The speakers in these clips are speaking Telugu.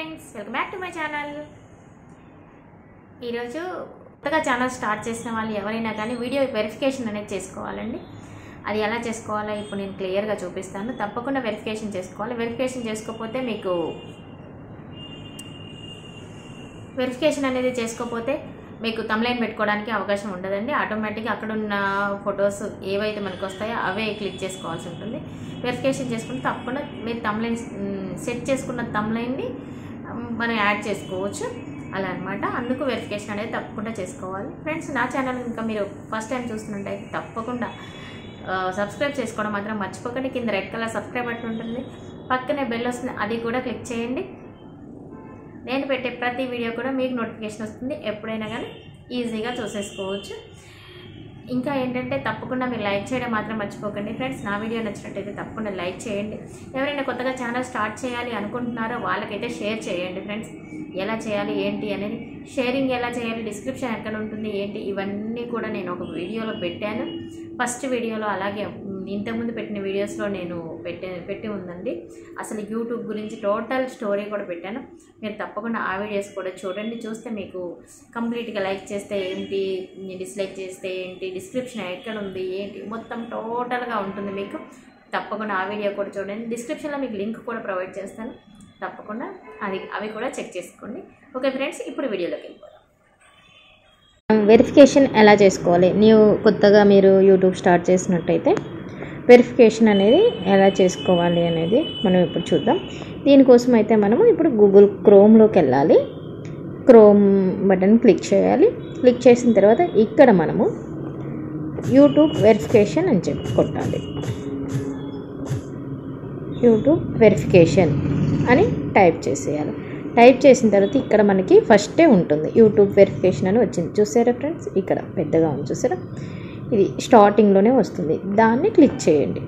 friends welcome back to my channel ఈరోజు కొత్తగా ఛానల్ స్టార్ట్ చేసిన వాళ్ళు ఎవరైనా కానీ వీడియో వెరిఫికేషన్ అనేది చేసుకోవాలండి అది ఎలా చేసుకోవాలో ఇప్పుడు నేను క్లియర్గా చూపిస్తాను తప్పకుండా వెరిఫికేషన్ చేసుకోవాలి వెరిఫికేషన్ చేసుకోకపోతే మీకు వెరిఫికేషన్ అనేది చేసుకోకపోతే మీకు తమ్లైన్ పెట్టుకోవడానికి అవకాశం ఉండదండి ఆటోమేటిక్గా అక్కడ ఉన్న ఫొటోస్ ఏవైతే మనకు వస్తాయో అవే క్లిక్ చేసుకోవాల్సి ఉంటుంది వెరిఫికేషన్ చేసుకుంటే తప్పకుండా మీరు తమ్లైన్ సెట్ చేసుకున్న తమ్లైన్ని మనం యాడ్ చేసుకోవచ్చు అలా అనమాట అందుకు వెరిఫికేషన్ అనేది తప్పకుండా చేసుకోవాలి ఫ్రెండ్స్ నా ఛానల్ ఇంకా మీరు ఫస్ట్ టైం చూస్తున్నట్టయితే తప్పకుండా సబ్స్క్రైబ్ చేసుకోవడం మాత్రం మర్చిపోకండి కింద రెడ్ కలర్ సబ్స్క్రైబ్ బటన్ ఉంటుంది పక్కనే బెల్ వస్తుంది అది కూడా క్లిక్ చేయండి నేను పెట్టే ప్రతి వీడియో కూడా మీకు నోటిఫికేషన్ వస్తుంది ఎప్పుడైనా కానీ ఈజీగా చూసేసుకోవచ్చు ఇంకా ఏంటంటే తప్పకుండా మీరు లైక్ చేయడం మాత్రం మర్చిపోకండి ఫ్రెండ్స్ నా వీడియో నచ్చినట్టయితే తప్పకుండా లైక్ చేయండి ఎవరైనా కొత్తగా ఛానల్ స్టార్ట్ చేయాలి అనుకుంటున్నారో వాళ్ళకైతే షేర్ చేయండి ఫ్రెండ్స్ ఎలా చేయాలి ఏంటి అనేది షేరింగ్ ఎలా చేయాలి డిస్క్రిప్షన్ ఎక్కడ ఉంటుంది ఏంటి ఇవన్నీ కూడా నేను ఒక వీడియోలో పెట్టాను ఫస్ట్ వీడియోలో అలాగే ఇంతకుముందు పెట్టిన వీడియోస్లో నేను పెట్టే పెట్టి ఉందండి అసలు యూట్యూబ్ గురించి టోటల్ స్టోరీ కూడా పెట్టాను మీరు తప్పకుండా ఆ వీడియోస్ కూడా చూడండి చూస్తే మీకు కంప్లీట్గా లైక్ చేస్తే ఏంటి డిస్లైక్ చేస్తే ఏంటి డిస్క్రిప్షన్ ఎక్కడ ఉంది ఏంటి మొత్తం టోటల్గా ఉంటుంది మీకు తప్పకుండా ఆ వీడియో కూడా చూడండి డిస్క్రిప్షన్లో మీకు లింక్ కూడా ప్రొవైడ్ చేస్తాను తప్పకుండా అది అవి కూడా చెక్ చేసుకోండి ఓకే ఫ్రెండ్స్ ఇప్పుడు వీడియోలోకి వెళ్ళిపోదాం వెరిఫికేషన్ ఎలా చేసుకోవాలి ನೀವು కొత్తగా మీరు యూట్యూబ్ స్టార్ట్ చేసినట్టయితే వెరిఫికేషన్ అనేది ఎలా చేసుకోవాలి అనేది మనం ఇప్పుడు చూద్దాం దీనికోసం అయితే మనము ఇప్పుడు గూగుల్ క్రోమ్లోకి వెళ్ళాలి క్రోమ్ బటన్ క్లిక్ చేయాలి క్లిక్ చేసిన తర్వాత ఇక్కడ మనము యూట్యూబ్ వెరిఫికేషన్ అని చెప్పి కొట్టాలి యూట్యూబ్ వెరిఫికేషన్ అని టైప్ చేసేయాలి టైప్ చేసిన తర్వాత ఇక్కడ మనకి ఫస్టే ఉంటుంది యూట్యూబ్ వెరిఫికేషన్ అని వచ్చింది చూసారా ఫ్రెండ్స్ ఇక్కడ పెద్దగా ఉంది చూసారా ఇది స్టార్టింగ్లోనే వస్తుంది దాన్ని క్లిక్ చేయండి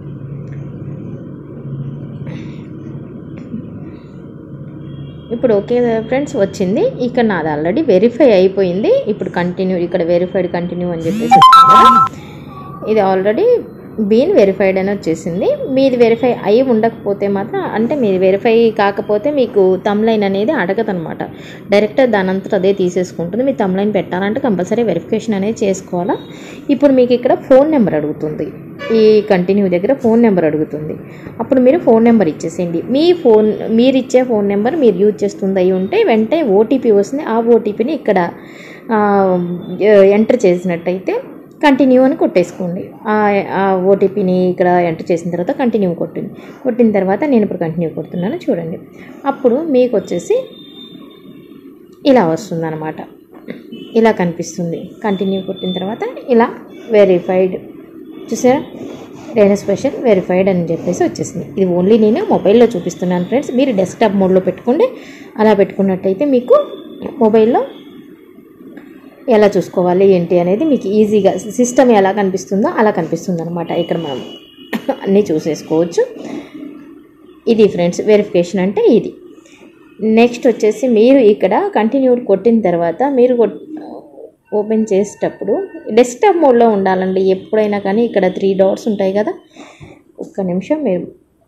ఇప్పుడు ఓకే ఫ్రెండ్స్ వచ్చింది ఇక్కడ నాది ఆల్రెడీ వెరిఫై అయిపోయింది ఇప్పుడు కంటిన్యూ ఇక్కడ వెరిఫైడ్ కంటిన్యూ అని చెప్పేసి వచ్చింది కదా ఇది ఆల్రెడీ బీన్ వెరిఫైడ్ అని వచ్చేసింది మీది వెరిఫై అయి ఉండకపోతే మాత్రం అంటే మీది వెరిఫై కాకపోతే మీకు తమ్లైన్ అనేది అడగదనమాట డైరెక్ట్ దాని అంతట అదే తీసేసుకుంటుంది మీ తమ్లైన్ పెట్టాలంటే కంపల్సరీ వెరిఫికేషన్ అనేది చేసుకోవాలా ఇప్పుడు మీకు ఇక్కడ ఫోన్ నెంబర్ అడుగుతుంది ఈ కంటిన్యూ దగ్గర ఫోన్ నెంబర్ అడుగుతుంది అప్పుడు మీరు ఫోన్ నెంబర్ ఇచ్చేసేయండి మీ ఫోన్ మీరు ఇచ్చే ఫోన్ నెంబర్ మీరు యూజ్ చేస్తుంది అయి ఉంటే వెంటనే ఓటీపీ వస్తుంది ఆ ఓటీపీని ఇక్కడ ఎంటర్ చేసినట్టయితే కంటిన్యూ అని కొట్టేసుకోండి ఆ ఓటీపీని ఇక్కడ ఎంటర్ చేసిన తర్వాత కంటిన్యూ కొట్టింది కొట్టిన తర్వాత నేను ఇప్పుడు కంటిన్యూ కొడుతున్నాను చూడండి అప్పుడు మీకు వచ్చేసి ఇలా వస్తుందన్నమాట ఇలా కనిపిస్తుంది కంటిన్యూ కొట్టిన తర్వాత ఇలా వెరిఫైడ్ చూసారా రేణ స్పెషల్ వెరిఫైడ్ అని చెప్పేసి వచ్చేసింది ఇది ఓన్లీ నేను మొబైల్లో చూపిస్తున్నాను ఫ్రెండ్స్ మీరు డెస్క్టాప్ మోడ్లో పెట్టుకోండి అలా పెట్టుకున్నట్టయితే మీకు మొబైల్లో ఎలా చూసుకోవాలి ఏంటి అనేది మీకు ఈజీగా సిస్టమ్ ఎలా కనిపిస్తుందో అలా కనిపిస్తుంది అనమాట ఇక్కడ మనం అన్నీ చూసేసుకోవచ్చు ఇది ఫ్రెండ్స్ వెరిఫికేషన్ అంటే ఇది నెక్స్ట్ వచ్చేసి మీరు ఇక్కడ కంటిన్యూ కొట్టిన తర్వాత మీరు ఓపెన్ చేసేటప్పుడు డెస్క్టాప్ మోడ్లో ఉండాలండి ఎప్పుడైనా కానీ ఇక్కడ త్రీ డాట్స్ ఉంటాయి కదా ఒక్క నిమిషం మీరు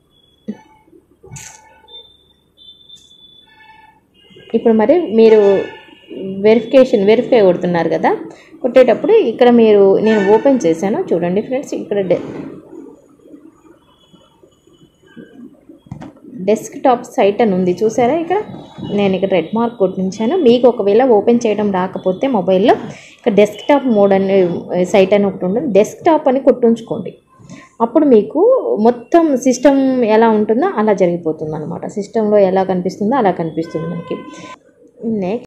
ఇప్పుడు మరి మీరు వెరిఫికేషన్ వెరిఫై కొడుతున్నారు కదా కొట్టేటప్పుడు ఇక్కడ మీరు నేను ఓపెన్ చేశాను చూడండి ఫ్రెండ్స్ ఇక్కడ డెస్క్ టాప్ సైట్ అని ఉంది చూసారా ఇక్కడ నేను ఇక్కడ రెడ్ మార్క్ కొట్టించాను మీకు ఒకవేళ ఓపెన్ చేయడం రాకపోతే మొబైల్లో ఇక్కడ డెస్క్ టాప్ మోడ్ అని సైట్ అని ఒకటి ఉంటుంది డెస్క్ టాప్ అని కొట్టుంచుకోండి అప్పుడు మీకు మొత్తం సిస్టమ్ ఎలా ఉంటుందో అలా జరిగిపోతుంది అనమాట సిస్టంలో ఎలా కనిపిస్తుందో అలా కనిపిస్తుంది మనకి నెక్స్ట్